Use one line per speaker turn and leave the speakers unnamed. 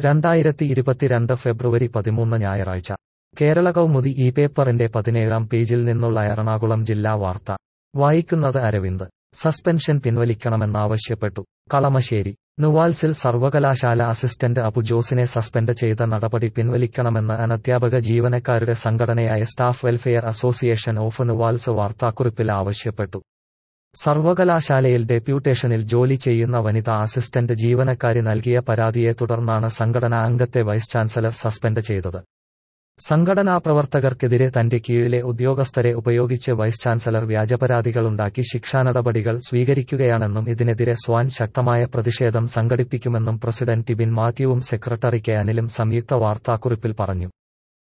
രണ്ടായിരത്തി ഇരുപത്തിരണ്ട് ഫെബ്രുവരി പതിമൂന്ന് ഞായറാഴ്ച കേരള കൗമുദി ഈ പേപ്പറിന്റെ പതിനേഴാം പേജിൽ നിന്നുള്ള എറണാകുളം ജില്ലാ വാർത്ത വായിക്കുന്നത് അരവിന്ദ് സസ്പെൻഷൻ പിൻവലിക്കണമെന്നാവശ്യപ്പെട്ടു കളമശ്ശേരി നുവാൽസിൽ സർവകലാശാല അസിസ്റ്റന്റ് അബു ജോസിനെ സസ്പെൻഡ് ചെയ്ത നടപടി പിൻവലിക്കണമെന്ന് അനധ്യാപക ജീവനക്കാരുടെ സംഘടനയായ staff welfare association of NUALS വാർത്താക്കുറിപ്പിൽ ആവശ്യപ്പെട്ടു സർവകലാശാലയിൽ ഡെപ്യൂട്ടേഷനിൽ ജോലി ചെയ്യുന്ന വനിതാ അസിസ്റ്റന്റ് ജീവനക്കാരി നൽകിയ പരാതിയെ തുടർന്നാണ് സംഘടനാ അംഗത്തെ വൈസ് ചാൻസലർ സസ്പെൻഡ് ചെയ്തത് സംഘടനാ പ്രവർത്തകർക്കെതിരെ തന്റെ കീഴിലെ ഉദ്യോഗസ്ഥരെ ഉപയോഗിച്ച് വൈസ് ചാൻസലർ വ്യാജപരാതികളുണ്ടാക്കി ശിക്ഷാനടപടികൾ സ്വീകരിക്കുകയാണെന്നും ഇതിനെതിരെ സ്വാൻ ശക്തമായ പ്രതിഷേധം സംഘടിപ്പിക്കുമെന്നും പ്രസിഡന്റ് ടിബിൻ മാത്യുവും സെക്രട്ടറി കെ അനിലും സംയുക്ത വാർത്താക്കുറിപ്പിൽ പറഞ്ഞു